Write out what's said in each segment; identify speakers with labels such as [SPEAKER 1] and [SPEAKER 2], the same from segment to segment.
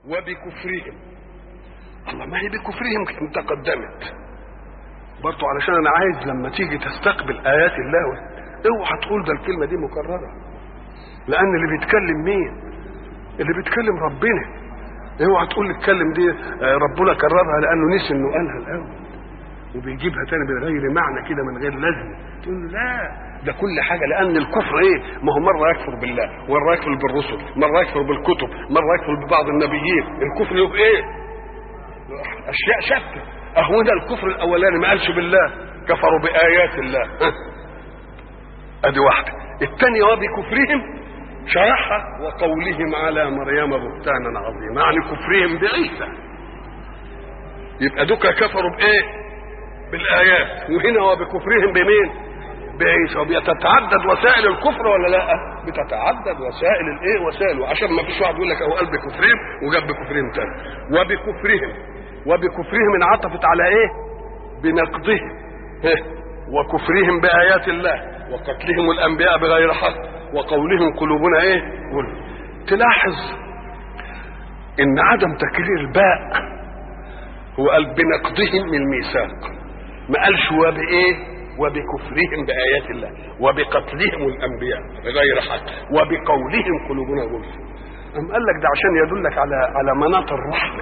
[SPEAKER 1] وبكفرهم الله ما هي بكفرهم تقدمت برضو علشان انا عايز لما تيجي تستقبل ايات الله اوعى تقول ده الكلمه دي مكرره لان اللي بيتكلم مين اللي بيتكلم ربنا اوعى تقول الكلم دي ربنا كررها لانه نسي انه قالها الاول وبيجيبها تاني من غير معنى كده من غير لازمه تقول له لا ده كل حاجه لان الكفر ايه ما هو مره يكفر بالله مره يكفر بالرسل مره يكفر بالكتب مره يكفر ببعض النبيين الكفر يبقى ايه اشياء شتى اهو ده الكفر الاولاني ما قالش بالله كفروا بايات الله ادي واحده الثانيه وبكفرهم شرحها وقولهم على مريم بهتانا عظيما يعني كفرهم بعيسى يبقى دوكا كفروا بايه بالايات وهنا وبكفرهم بمين بعيسى وبتتعدد وسائل الكفر ولا لا بتتعدد وسائل الايه وسائل وعشان ما فيش واحد يقول لك اهو قال بكفرهم وجاب بكفرهم تاني وبكفرهم وبكفرهم انعطفت على ايه بنقضهم وكفرهم بايات الله وقتلهم الانبياء بغير حق وقولهم قلوبنا ايه قل تلاحظ ان عدم تكرير الباء هو قال بنقضهم الميثاق ما قالش وبايه وبكفرهم بايات الله وبقتلهم الانبياء بغير حق وبقولهم قلوبنا غلف أم قال لك ده عشان يدلك على على مناط الرحمه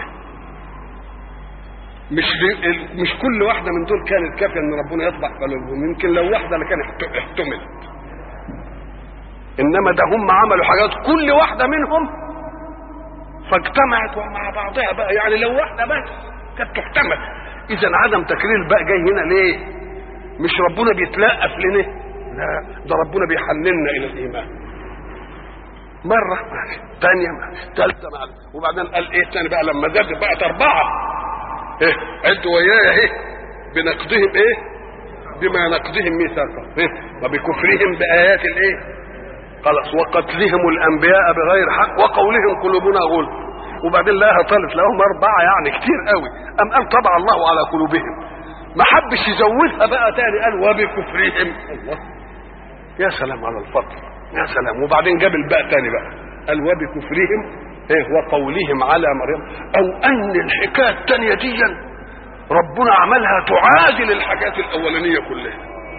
[SPEAKER 1] مش مش كل واحده من دول كانت كافيه ان ربنا يطبع قلوبهم يمكن لو واحده اللي كان احتملت انما ده هم عملوا حاجات كل واحده منهم فاجتمعت مع بعضها بقى يعني لو واحده بس كانت تحتمل اذا عدم تكرير الباء جاي هنا ليه مش ربنا بيتلقف لنا لا ده ربنا بيحننا الى الايمان مرة ثانية ثالثة وبعدين قال ايه تاني بقى لما زادت بقت أربعة ايه عدوا ويايا ايه بنقضهم ايه بما نقضهم ميثاقا ايه وبكفرهم بآيات الايه خلاص وقتلهم الأنبياء بغير حق وقولهم قلوبنا غل وبعدين لقاها طالت لهم أربعة يعني كتير قوي أم قال طبع الله على قلوبهم ما حبش يزودها بقى تاني قال وبكفرهم الله يا سلام على الفضل يا سلام وبعدين جاب الباء تاني بقى قال وبكفرهم ايه وقولهم على مريم او ان الحكايه الثانيه دي ربنا عملها تعادل الحاجات الاولانيه كلها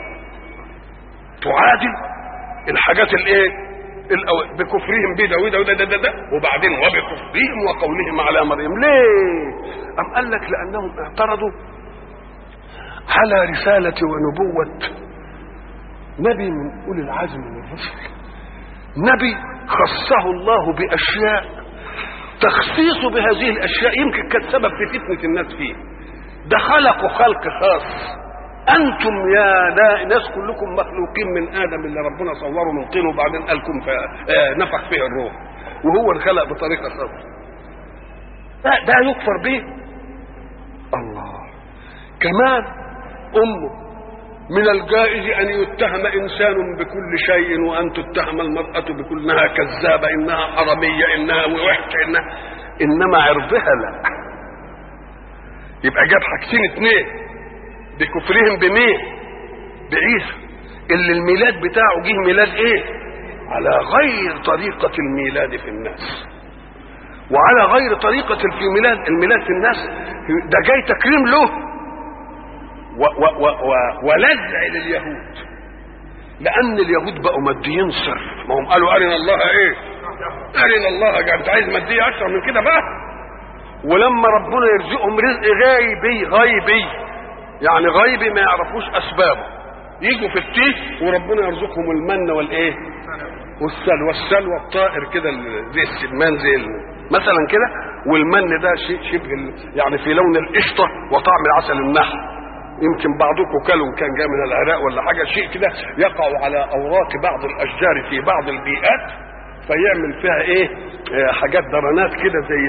[SPEAKER 1] تعادل الحاجات الايه الأو... بكفرهم بده وده وده ده, ده, ده وبعدين وبكفرهم وقولهم على مريم ليه ام قال لك لانهم اعترضوا على رساله ونبوه نبي من اولي العزم من الرسل نبي خصه الله باشياء تخصيصه بهذه الاشياء يمكن كان سبب في فتنه الناس فيه ده خلقوا خلق خاص انتم يا ناس كلكم مخلوقين من ادم اللي ربنا صوره من طين وبعدين قالكم نفخ فيه الروح وهو انخلق بطريقه خاصه ده, ده يكفر به الله كمان امه من الجائز ان يتهم انسان بكل شيء وان تتهم المراه بكل انها كذابه انها حراميه انها وحشه انها انما عرضها لا يبقى جاب حاجتين اتنين بكفرهم بمين بعيسى اللي الميلاد بتاعه جه ميلاد ايه على غير طريقة الميلاد في الناس وعلى غير طريقة في ميلاد الميلاد في الناس ده جاي تكريم له و و و و ولزع لليهود لأن اليهود بقوا ماديين صرف ما هم قالوا أرنا الله إيه أرنا الله أنت عايز مادية أكثر من كده بقى ولما ربنا يرزقهم رزق غيبي غيبي يعني غيبي ما يعرفوش اسبابه يجوا في التيه وربنا يرزقهم المن والايه والسلوى السلوى الطائر كده زي السمان زي مثلا كده والمن ده شيء شبه يعني في لون القشطه وطعم العسل النحل يمكن بعضكم كلوا كان جاي من العراق ولا حاجه شيء كده يقع على اوراق بعض الاشجار في بعض البيئات فيعمل فيها ايه حاجات درنات كده زي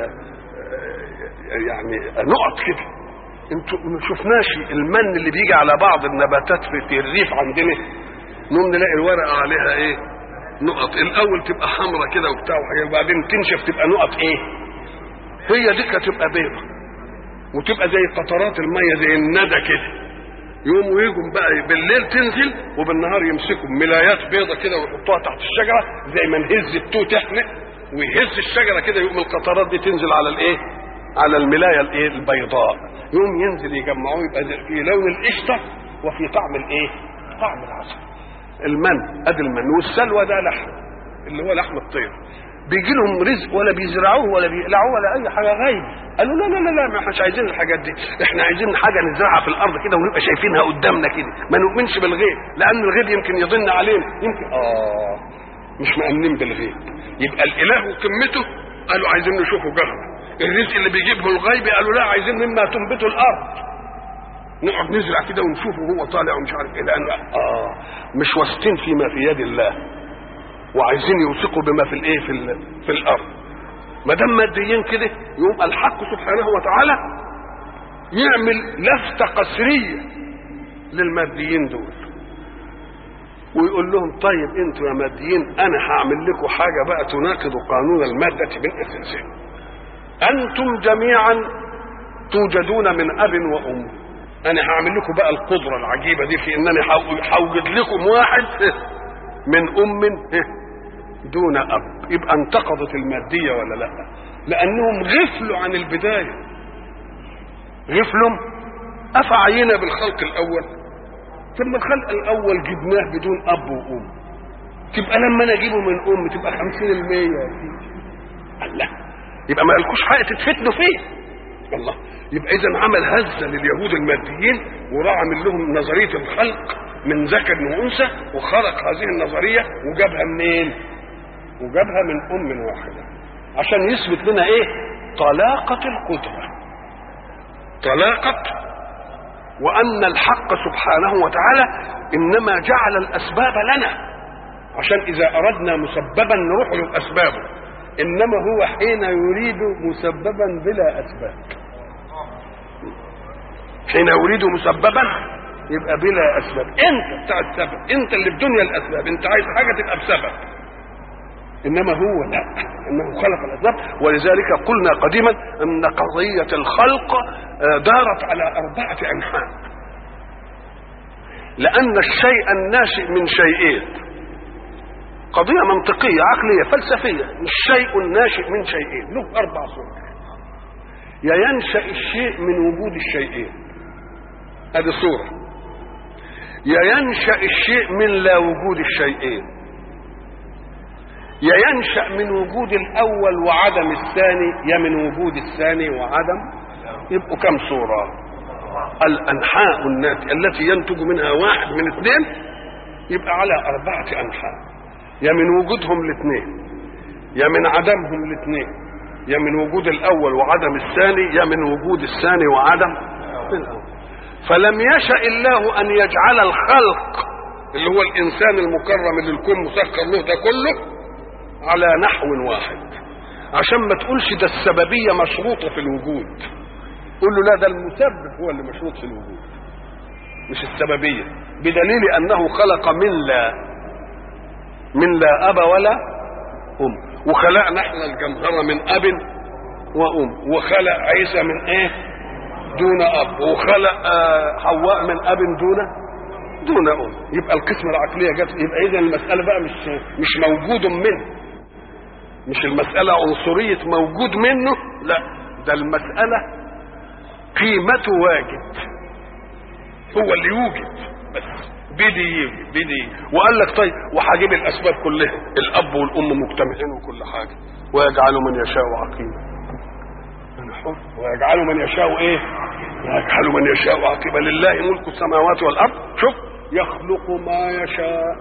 [SPEAKER 1] يعني نقط كده انتوا ما شفناش المن اللي بيجي على بعض النباتات في, في الريف عندنا نقوم نلاقي الورقه عليها ايه نقط الاول تبقى حمراء كده وبتاع وبعدين تنشف تبقى نقط ايه هي دي تبقى بيضه وتبقى زي قطرات الميه زي الندى كده يقوموا يجوا بقى بالليل تنزل وبالنهار يمسكوا ملايات بيضة كده ويحطوها تحت الشجرة زي ما نهز التوت احنا ويهز الشجره كده يقوم القطرات دي تنزل على الايه على الملايه الايه البيضاء يقوم ينزل يجمعوه يبقى في لون القشطه وفي طعم الايه طعم العسل المن ادي المن والسلوى ده لحم اللي هو لحم الطير بيجي لهم رزق ولا بيزرعوه ولا بيقلعوه ولا اي حاجه غايب قالوا لا لا لا لا ما احنا مش عايزين الحاجات دي احنا عايزين حاجه نزرعها في الارض كده ونبقى شايفينها قدامنا كده ما نؤمنش بالغيب لان الغيب يمكن يضن علينا يمكن اه مش مأمنين بالغيب يبقى الاله وقمته قالوا عايزين نشوفه جهرا الرزق اللي بيجيبه الغيب قالوا لا عايزين مما تنبته الارض نقعد نزرع كده ونشوفه وهو طالع ومش عارف ايه لان اه مش واثقين فيما في يد الله وعايزين يوثقوا بما في الايه في ال- في الارض ما دام ماديين كده يقوم الحق سبحانه وتعالى يعمل لفته قسريه للماديين دول ويقول لهم طيب انتوا يا ماديين انا هعمل لكم حاجه بقى تناقض قانون الماده من اساسه انتم جميعا توجدون من اب وام انا هعمل لكم بقى القدره العجيبه دي في انني هو- هوجد لكم واحد من ام دون اب يبقى انتقضت الماديه ولا لا لانهم غفلوا عن البدايه غفلوا افعينا بالخلق الاول ثم الخلق الاول جبناه بدون اب وام تبقى لما انا اجيبه من ام تبقى 50% يا سيدي الله يبقى ما لكوش حق تتفتنوا فيه الله يبقى اذا عمل هزه لليهود الماديين وراح عامل لهم نظريه الخلق من ذكر وانثى وخلق هذه النظريه وجابها منين؟ وجابها من ام واحده عشان يثبت لنا ايه؟ طلاقه القدره طلاقه وان الحق سبحانه وتعالى انما جعل الاسباب لنا عشان اذا اردنا مسببا نروح له باسبابه انما هو حين يريد مسببا بلا اسباب حين يريد مسببا يبقى بلا اسباب انت بتاع السبب انت اللي في دنيا الاسباب انت عايز حاجه تبقى بسبب انما هو لا انه خلق الاسباب ولذلك قلنا قديما ان قضيه الخلق آه، دارت على اربعه انحاء لان الشيء الناشئ من شيئين قضيه منطقيه عقليه فلسفيه الشيء الناشئ من شيئين له اربع صور يا ينشا الشيء من وجود الشيئين هذه صوره يا ينشا الشيء من لا وجود الشيئين يا ينشا من وجود الاول وعدم الثاني يا من وجود الثاني وعدم يبقوا كم صوره الانحاء الناتئه التي ينتج منها واحد من اثنين يبقى على اربعه انحاء يا من وجودهم الاثنين يا من عدمهم الاثنين يا من وجود الاول وعدم الثاني يا من وجود الثاني وعدم الاول فلم يشا الله ان يجعل الخلق اللي هو الانسان المكرم اللي الكون مسخر له ده كله على نحو واحد عشان ما تقولش ده السببيه مشروطه في الوجود قول له لا ده المسبب هو اللي مشروط في الوجود مش السببيه بدليل انه خلق من لا من لا اب ولا ام وخلقنا احنا الجمهره من اب وام وخلق عيسى من ايه دون اب وخلق آه، حواء من اب دون دون ام يبقى القسمه العقليه جت يبقى اذا المساله بقى مش مش موجود منه مش المساله عنصريه موجود منه لا ده المساله قيمته واجد هو اللي يوجد بس بدي يجي بدي يجي. وقال لك طيب وهجيب الاسباب كلها الاب والام مجتمعين وكل حاجه ويجعل من يشاء عقيما انا حر ويجعل من يشاء ايه ويجعل من يشاء عقيما لله ملك السماوات والارض شوف يخلق ما يشاء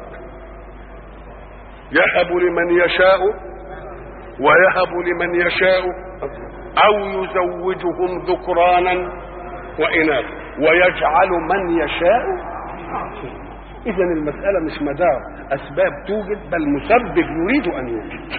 [SPEAKER 1] يهب لمن يشاء ويهب لمن يشاء او يزوجهم ذكرانا واناثا ويجعل من يشاء اذا المساله مش مدار اسباب توجد بل مسبب يريد ان يوجد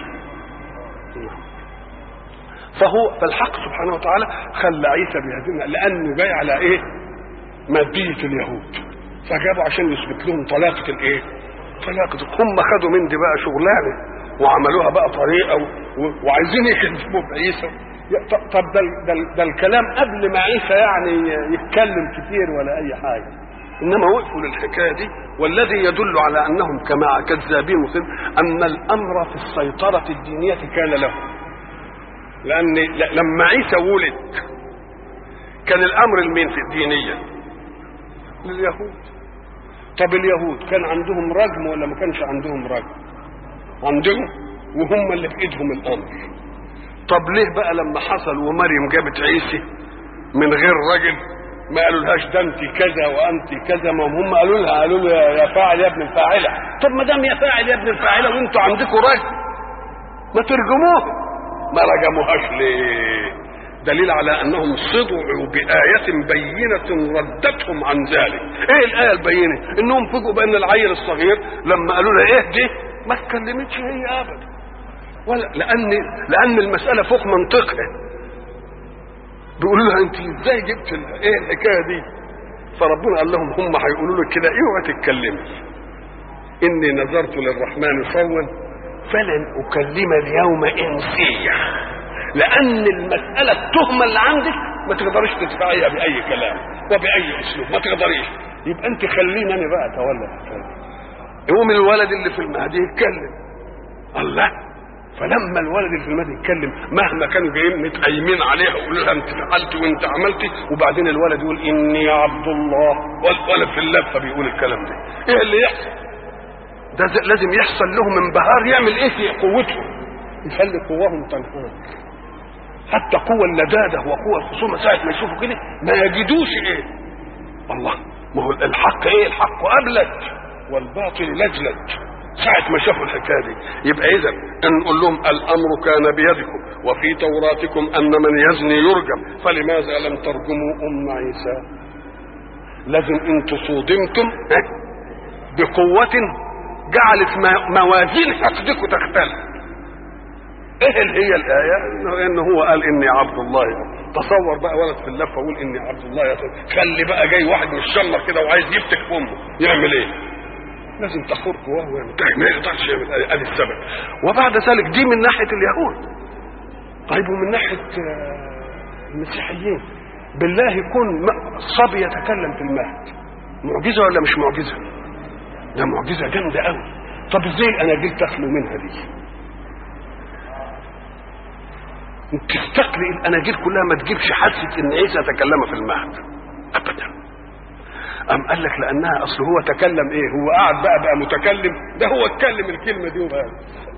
[SPEAKER 1] فهو فالحق سبحانه وتعالى خلى عيسى بهذه لانه جاي على ايه ماديه اليهود فجابوا عشان يثبت لهم طلاقه الايه طلاقه هم خدوا من دي بقى شغلانه وعملوها بقى طريقه و... و... وعايزين يكذبوا بعيسى يا- ط- طب ده, ال- ده, ال- ده الكلام قبل ما عيسى يعني يتكلم كتير ولا اي حاجه انما وقفوا للحكايه دي والذي يدل على انهم كما كذابين وكذب ان الامر في السيطره الدينيه كان له لان ل- لما عيسى ولد كان الامر لمين في الدينيه لليهود طب اليهود كان عندهم رجم ولا ما كانش عندهم رجم عندهم وهم اللي في ايدهم الامر طب ليه بقى لما حصل ومريم جابت عيسى من غير رجل ما قالوا لهاش ده انت كذا وانت كذا ما هم قالوا لها قالوا له يا يا فاعل يا ابن الفاعله طب ما دام يا فاعل يا ابن الفاعله وانتوا عندكم رجل ما ترجموه ما رجموهاش ليه دليل على انهم صدعوا بآية بينة ردتهم عن ذلك ايه الآية البينة انهم فوجئوا بان العيل الصغير لما قالوا لها ايه دي ما اتكلمتش هي ابدا ولا لان لان المسألة فوق منطقها بيقولوا لها انت ازاي جبت ال- ايه الحكاية دي فربنا قال لهم هم هيقولوا لك كده اوعى تتكلمي اني نذرت للرحمن صوا فلن اكلم اليوم انسيا لان المساله التهمه اللي عندك ما تقدريش تدفعيها باي كلام وباي اسلوب ما تقدريش يبقى انت خليني انا بقى اتولى الحكايه يقوم الولد اللي في المهدي يتكلم الله فلما الولد اللي في المهدي يتكلم مهما كانوا جايين متقيمين عليها ويقولوا لها انت فعلت وانت عملتي وبعدين الولد يقول اني عبد الله والولد في اللفه بيقول الكلام ده ايه اللي يحصل ده ز- لازم يحصل لهم انبهار يعمل ايه في قوتهم يخلي قواهم تنهار حتى قوة اللدادة وقوة الخصومة ساعة ما يشوفوا كده ما يجدوش ايه الله ما هو الحق ايه الحق ابلج والباطل لجلج ساعة ما شافوا الحكاية دي يبقى إذا أن نقول لهم الأمر كان بيدكم وفي توراتكم أن من يزني يرجم فلماذا لم ترجموا أم عيسى لازم أنتم صودمتم ها، بقوة جعلت ما- موازين حقدكم تختلف ايه اللي هي الايه انه ان هو قال اني عبد الله تصور بقى ولد في اللفه يقول اني عبد الله يا سيدي. خلي بقى جاي واحد من الشمر كده وعايز يفتك في امه يعمل ايه لازم تخور قواه ويعمل طيب ما يقدرش يعمل ادي السبب وبعد ذلك دي من ناحيه اليهود طيب ومن ناحيه آه، المسيحيين بالله يكون م- صبي يتكلم في المهد معجزه ولا مش معجزه ده معجزه جامده قوي طب ازاي الاناجيل تخلو منها دي تستقرئ الاناجيل كلها ما تجيبش حادثه ان عيسى تكلم في المهد ابدا ام قال لك لانها اصل هو تكلم ايه هو قاعد بقى بقى متكلم ده هو اتكلم الكلمه دي وبقى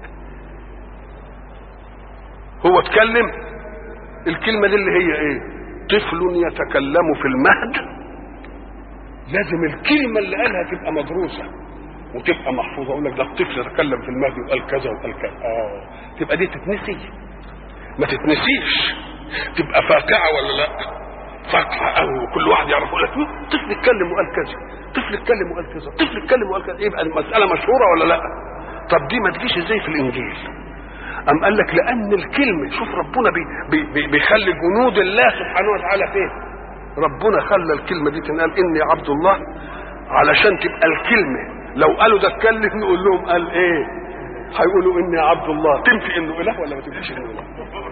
[SPEAKER 1] هو اتكلم الكلمه دي اللي هي ايه طفل يتكلم في المهد لازم الكلمه اللي قالها تبقى مدروسه وتبقى محفوظه اقول لك ده الطفل تكلم في المهد وقال كذا وقال كذا اه تبقى دي تتنسي ما تتنسيش تبقى فاقعه ولا لا فاقعه قوي وكل واحد يعرف يقول لك طفل اتكلم وقال كذا طفل اتكلم وقال كذا طفل اتكلم وقال كذا يبقى المساله مشهوره ولا لا طب دي ما تجيش ازاي في الانجيل أم قال لك لأن الكلمة شوف ربنا بي بي بي بيخلي جنود الله سبحانه وتعالى فين ربنا خلى الكلمة دي تنقال إني عبد الله علشان تبقى الكلمة لو قالوا ده اتكلم نقول لهم قال إيه هيقولوا إني عبد الله تنفي إنه إله ولا ما تنفيش إنه إله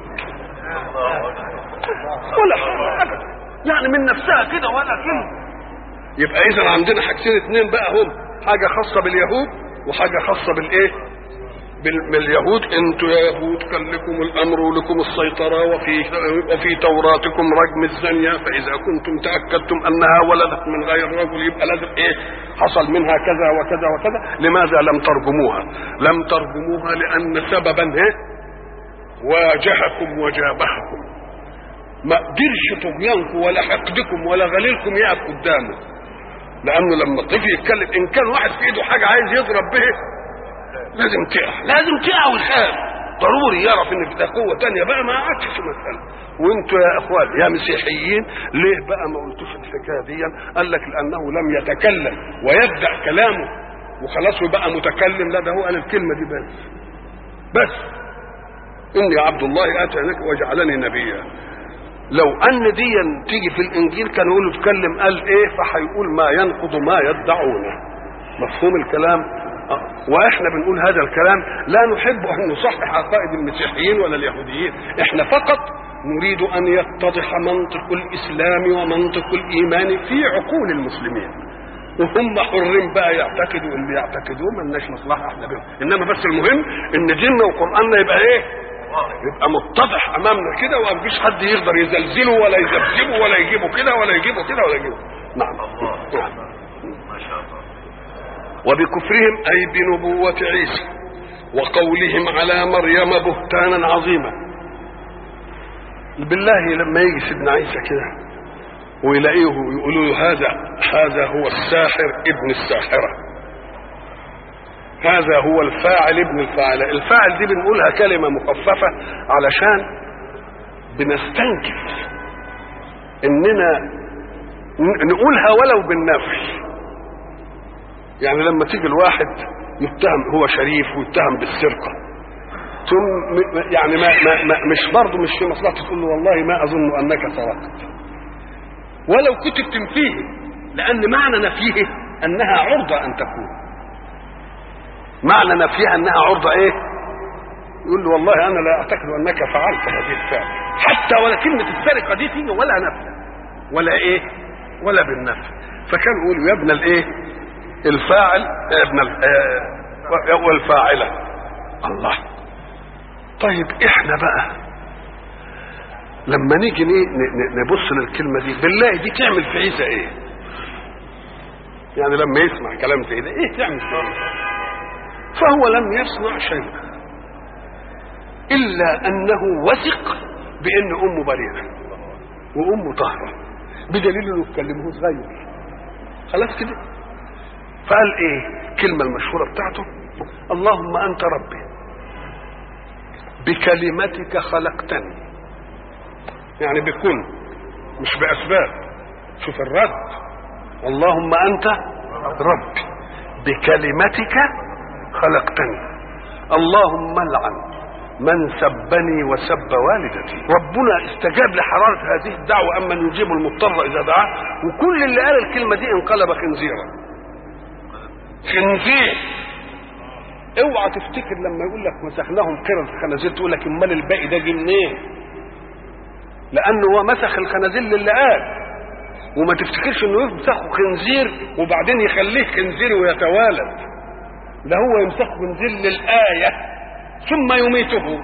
[SPEAKER 1] ولا حاجة أبدا يعني من نفسها كده ولا كلمة يبقى إذا عندنا حاجتين اتنين بقى هم حاجة خاصة باليهود وحاجة خاصة بالإيه بال- باليهود انتوا يا يهود كان لكم الامر ولكم السيطره وفي وفي توراتكم رجم الزانيه فاذا كنتم تاكدتم انها ولدت من غير رجل يبقى لازم ايه حصل منها كذا وكذا وكذا لماذا لم ترجموها لم ترجموها لان سببا ايه واجهكم وجابهكم ما قدرش طغيانكم ولا حقدكم ولا غليلكم يقف قدامه لانه لما الطفل يتكلم ان كان واحد في ايده حاجه عايز يضرب به لازم تقع لازم تقع ويخاف ضروري يعرف ان ده قوه تانية بقى ما عادش مساله وانتوا يا اخوان يا مسيحيين ليه بقى ما قلتوش الحكايه دي قال لك لانه لم يتكلم ويبدا كلامه وخلاص وبقى متكلم لا ده هو قال الكلمه دي بس بس اني عبد الله اتانك وجعلني نبيا لو ان دي تيجي في الانجيل كان يقول اتكلم قال ايه فهيقول ما ينقض ما يدعونه مفهوم الكلام آه. واحنا بنقول هذا الكلام لا نحب ان نصحح عقائد المسيحيين ولا اليهوديين احنا فقط نريد ان يتضح منطق الاسلام ومنطق الايمان في عقول المسلمين وهم حرين بقى يعتقدوا اللي يعتقدوه ملناش مصلحه احنا بهم انما بس المهم ان ديننا وقراننا يبقى ايه يبقى متضح امامنا كده ومفيش حد يقدر يزلزله ولا يذبذبه ولا يجيبه كده ولا يجيبه كده ولا يجيبه نعم نعم
[SPEAKER 2] ما شاء الله
[SPEAKER 1] وبكفرهم اي بنبوه عيسى وقولهم على مريم بهتانا عظيما بالله لما يجي سيدنا عيسى كده ويلاقيه يقولوا له هذا هذا هو الساحر ابن الساحره هذا هو الفاعل ابن الفاعل الفاعل دي بنقولها كلمه مخففه علشان بنستنكف اننا ن- نقولها ولو بالنفي يعني لما تيجي الواحد يتهم هو شريف ويتهم بالسرقه ثم م- يعني ما, ما, ما مش برضه مش في مصلحته تقول له والله ما اظن انك سرقت ولو كنت بتنفيه لان معنى نفيه انها عرضه ان تكون معنى نفيها انها عرضه ايه يقول له والله انا لا اعتقد انك فعلت هذه الفعل حتى ولا كلمه السرقه دي تيجي ولا نفي ولا ايه ولا بالنفي فكان يقول يا ابن الايه الفاعل يا ابن ال- آه، والفاعله الله طيب احنا بقى لما نيجي ن- ن- نبص للكلمه دي بالله دي تعمل في عيسى ايه يعني لما يسمع كلام زي ده ايه تعمل في عيسى فهو لم يصنع شيئا الا انه وثق بان امه بريئه وامه طاهره بدليل انه كلمه صغير خلاص كده فقال ايه الكلمه المشهوره بتاعته اللهم انت ربي بكلمتك خلقتني يعني بكن مش باسباب شوف الرد اللهم انت ربي بكلمتك خلقتني اللهم لعن من سبني وسب والدتي ربنا استجاب لحرارة هذه الدعوة أما يجيب المضطر إذا دعاه وكل اللي قال الكلمة دي انقلب خنزيرا خنزير اوعى تفتكر لما يقول لك مسخناهم قرد الخنازير تقول لك امال الباقي ده جه منين لانه هو مسخ الخنازير للي قال وما تفتكرش انه يمسخه خنزير وبعدين يخليه خنزير ويتوالد ده هو يمسخه خنزير للآية ثم يميته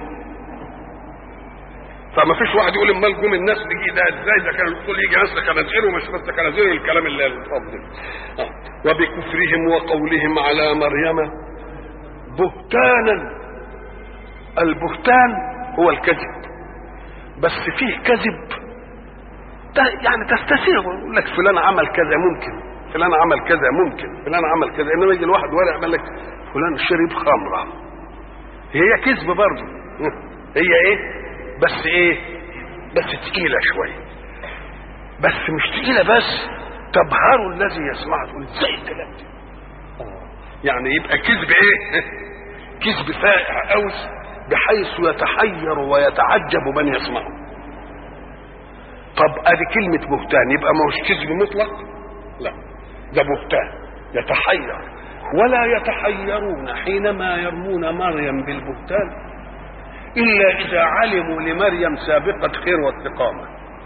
[SPEAKER 1] فما فيش واحد يقول امال جم الناس بيجي ده ازاي ده كان الرسول يجي بس خنازير ومش بس خنازير الكلام اللي الفضل آه. وبكفرهم وقولهم على مريم بهتانا البهتان هو الكذب بس فيه كذب ت- يعني تستسيغ يقول لك فلان عمل كذا ممكن فلان عمل كذا ممكن فلان عمل كذا انما يجي الواحد ورق يعمل لك فلان شرب خمره هي كذب برضه هي ايه بس ايه بس تقيله شويه بس مش تقيله بس تبهر الذي يسمعها تقول ازاي الكلام ده يعني يبقى كذب ايه كذب فائع قوي بحيث يتحير ويتعجب من يسمعه طب ادي كلمة بهتان يبقى ما هوش كذب مطلق لا ده بهتان يتحير ولا يتحيرون حينما يرمون مريم بالبهتان الا اذا علموا لمريم سابقة خير واستقامة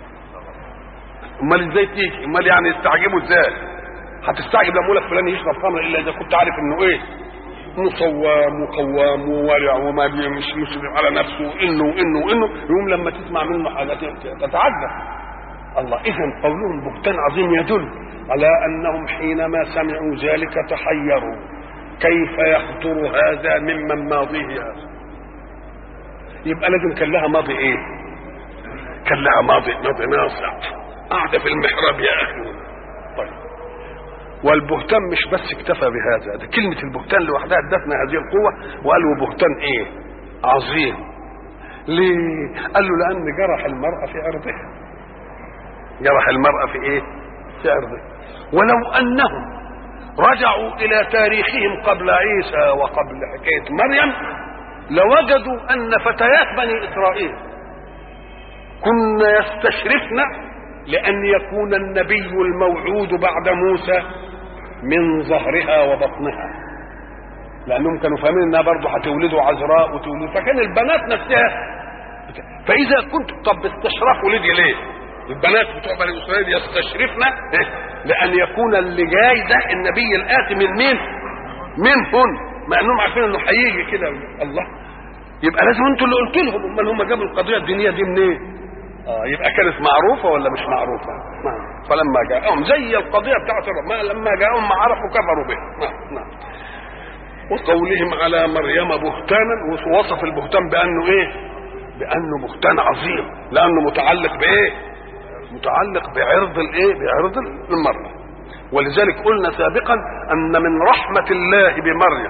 [SPEAKER 1] امال ازاي تيجي امال يعني يستعجبوا ازاي هتستعجب لما اقول لك فلان يشرب خمر الا اذا كنت عارف انه ايه انه صوام وقوام وورع وما بي- مش مسلم على نفسه وانه وانه وانه يقوم لما تسمع منه حاجات تتعجب الله اذا قولهم بهتان عظيم يدل على انهم حينما سمعوا ذلك تحيروا كيف يخطر هذا ممن ماضيه هذا يبقى لازم كان لها ماضي ايه كان لها ماضي ماضي ناصع قاعده في المحراب يا اخي طيب والبهتان مش بس اكتفى بهذا ده كلمة البهتان لوحدها ادتنا هذه القوة وقالوا بهتان ايه عظيم ليه قال له لأن جرح المرأة في عرضها جرح المرأة في ايه في عرضها ولو أنهم رجعوا إلى تاريخهم قبل عيسى وقبل حكاية مريم لوجدوا أن فتيات بني إسرائيل كن يستشرفن لأن يكون النبي الموعود بعد موسى من ظهرها وبطنها لأنهم كانوا فاهمين إنها برضه هتولدوا عذراء وتولد فكان البنات نفسها بت- فإذا كنت طب استشرفوا ولدي ليه؟ البنات بتوع بني إسرائيل يستشرفن إيه؟ لان يكون اللي جاي ده النبي الاتي من مين منهن مع انهم عارفين انه هيجي كده الله يبقى لازم انتوا اللي قلت لهم امال هم جابوا القضيه الدينيه دي منين اه يبقى كانت معروفه ولا مش معروفه نعم فلما جاءهم زي القضيه بتاعت الرب ما لما جاءهم ما عرفوا كفروا به نعم نعم وقولهم على مريم بهتانا ووصف البهتان بانه ايه بانه بهتان عظيم لانه متعلق بايه متعلق بعرض الايه بعرض المرأة ولذلك قلنا سابقا ان من رحمة الله بمريم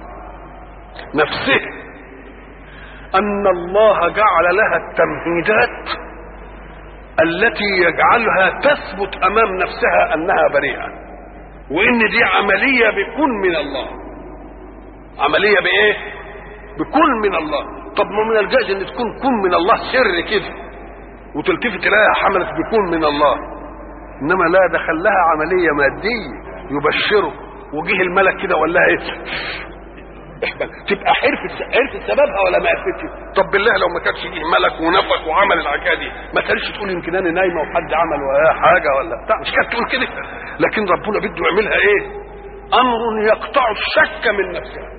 [SPEAKER 1] نفسه ان الله جعل لها التمهيدات التي يجعلها تثبت امام نفسها انها بريئة وان دي عملية بكون من الله عملية بايه بكون من الله طب ما من الجائز ان تكون كن من الله سر كده وتلتفت تلاقيها حملت بكون من الله انما لا دخل لها عمليه ماديه يبشره وجه الملك كده وقال لها ايه احبل تبقى عرفت عرفت سببها ولا ما عرفتش طب بالله لو ما كانش جه ملك ونفخ وعمل الحكايه دي ما كانش تقول يمكن انا نايمه وحد عمل وياها حاجه ولا بتاع مش كانت تقول كده لكن ربنا بده يعملها ايه امر يقطع الشك من نفسها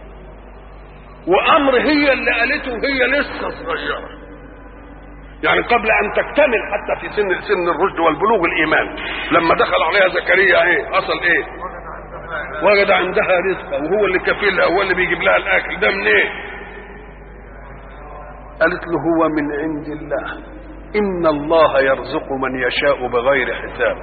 [SPEAKER 1] وامر هي اللي قالته وهي لسه صغيره يعني قبل ان تكتمل حتى في سن سن الرشد والبلوغ الايمان لما دخل عليها زكريا ايه حصل ايه وجد عندها رزقا وهو اللي كفيلها هو اللي بيجيب لها الاكل ده منين إيه؟ قالت له هو من عند الله ان الله يرزق من يشاء بغير حساب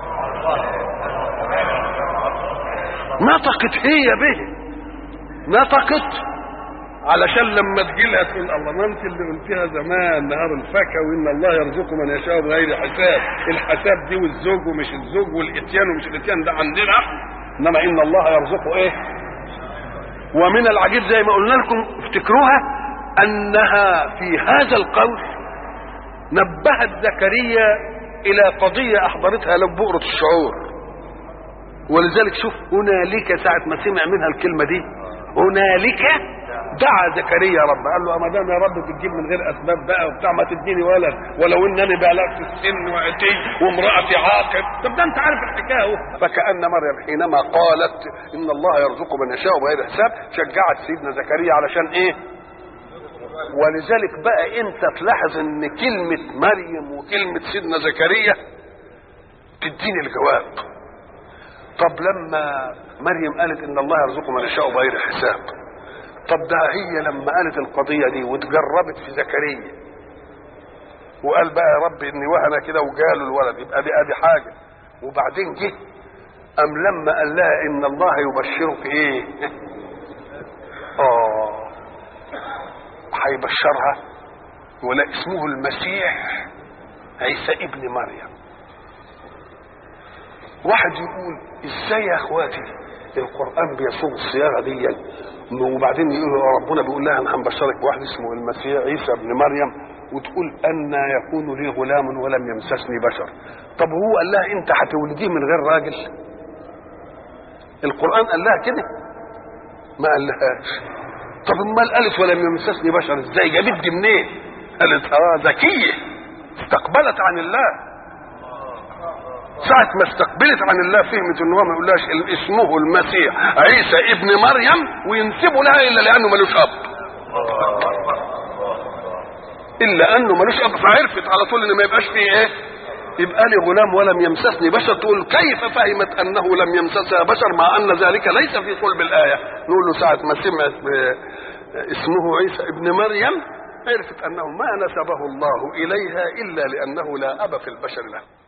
[SPEAKER 1] نطقت هي به نطقت علشان لما تجي لها تقول الله ما انت اللي قلتيها زمان نهار الفكا وان الله يرزق من يشاء بغير حساب الحساب دي والزوج ومش الزوج والاتيان ومش الاتيان ده عندنا انما ان الله يرزقه ايه ومن العجيب زي ما قلنا لكم افتكروها انها في هذا القول نبهت زكريا الى قضيه احضرتها له بؤره الشعور ولذلك شوف هنالك ساعه ما سمع منها الكلمه دي هنالك دعا زكريا رب قال له ما دام يا رب بتجيب من غير اسباب بقى وبتاع ما تديني ولد ولو انني بلغت السن واتي وامراتي عاقر طب ده انت عارف الحكايه اهو فكان مريم حينما قالت ان الله يرزق من يشاء بغير حساب شجعت سيدنا زكريا علشان ايه ولذلك بقى انت تلاحظ ان كلمه مريم وكلمه سيدنا زكريا تديني الجواب طب لما مريم قالت ان الله يرزق من يشاء بغير حساب طب ده هي لما قالت القضية دي وتجربت في زكريا وقال بقى يا رب اني وهنا كده وجاله الولد يبقى دي ادي حاجة وبعدين جه ام لما قال لها ان الله يبشرك ايه اه هيبشرها ولا اسمه المسيح عيسى ابن مريم واحد يقول ازاي يا اخواتي القران بيصوغ الصياغه دي وبعدين يقول ربنا بيقول لها انا هنبشرك بواحد اسمه المسيح عيسى ابن مريم وتقول ان يكون لي غلام ولم يمسسني بشر طب هو قال لها انت هتولديه من غير راجل القران قال لها كده ما قال لهاش طب امال قالت ولم يمسسني بشر ازاي جابت دي منين قالت اه ذكيه استقبلت عن الله ساعة ما استقبلت عن الله فهمت ان هو ما يقولهاش اسمه المسيح عيسى ابن مريم وينسبوا لها الا لانه ملوش اب الا انه ملوش اب فعرفت على طول ان ما يبقاش فيه ايه يبقى لي غلام ولم يمسسني بشر تقول كيف فهمت انه لم يمسسها بشر مع ان ذلك ليس في صلب الايه نقول له ساعه ما سمعت اسمه عيسى ابن مريم عرفت انه ما نسبه الله اليها الا لانه لا اب في البشر له